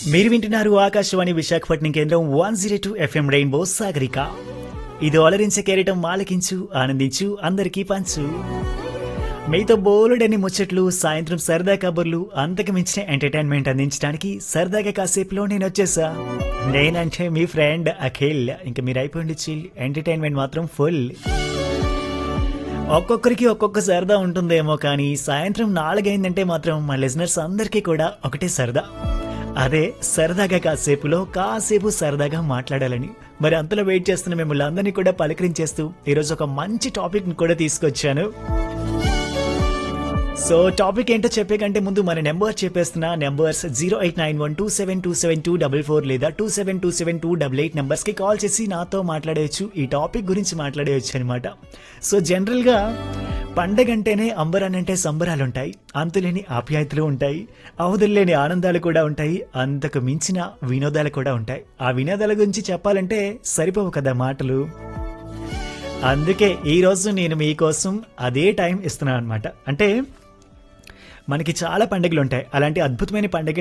మీరు వింటున్నారు ఆకాశవాణి విశాఖపట్నం కేంద్రం one zero two FM rainbow Sagarika ఇది అలరించే కెరటం ఆలకించు ఆనందించు అందరికీ పంచు మీతో బోలుడని ముచ్చట్లు సాయంత్రం సరదా కబుర్లు అంతకు మించిన ఎంటర్టైన్మెంట్ అందించడానికి సరదాగా కాసేపులో నేను వచ్చేసా నేనంటే మీ ఫ్రెండ్ అఖిల్ ఇంకా మీరు అయిపోయింది చిల్ ఎంటర్టైన్మెంట్ మాత్రం ఫుల్ ఒక్కొక్కరికి ఒక్కొక్క సరదా ఉంటుందేమో కానీ సాయంత్రం నాలుగైందంటే మాత్రం మా లిజనర్స్ అందరికీ కూడా ఒకటే సరదా అదే సరదాగా కాసేపులో కాసేపు సరదాగా మాట్లాడాలని మరి అంతలో వెయిట్ చేస్తున్న మిమ్మల్ని అందరినీ కూడా పలకరించేస్తూ ఈరోజు ఒక మంచి టాపిక్ కూడా తీసుకొచ్చాను సో టాపిక్ ఏంటో చెప్పే కంటే ముందు మన నెంబర్ చెప్పేస్తున్నా numbers zero eight nine one two seven two seven two double four లేదా two seven two seven two double eight నెంబర్స్కి కాల్ చేసి నాతో మాట్లాడేయచ్చు ఈ టాపిక్ గురించి మాట్లాడేయచ్చు అనమాట సో జనరల్గా పండగ అంటేనే అంబరానంటే సంబరాలు ఉంటాయి అంతులేని ఆప్యాయతలు ఉంటాయి అవధుల్లేని ఆనందాలు కూడా ఉంటాయి అంతకు మించిన వినోదాలు కూడా ఉంటాయి ఆ వినోదాల గురించి చెప్పాలంటే సరిపోవు కదా మాటలు అందుకే ఈ రోజు నేను మీకోసం అదే టైం ఇస్తున్నాను అనమాట అంటే మనకి చాలా పండుగలు ఉంటాయి అలాంటి అద్భుతమైన పండుగలు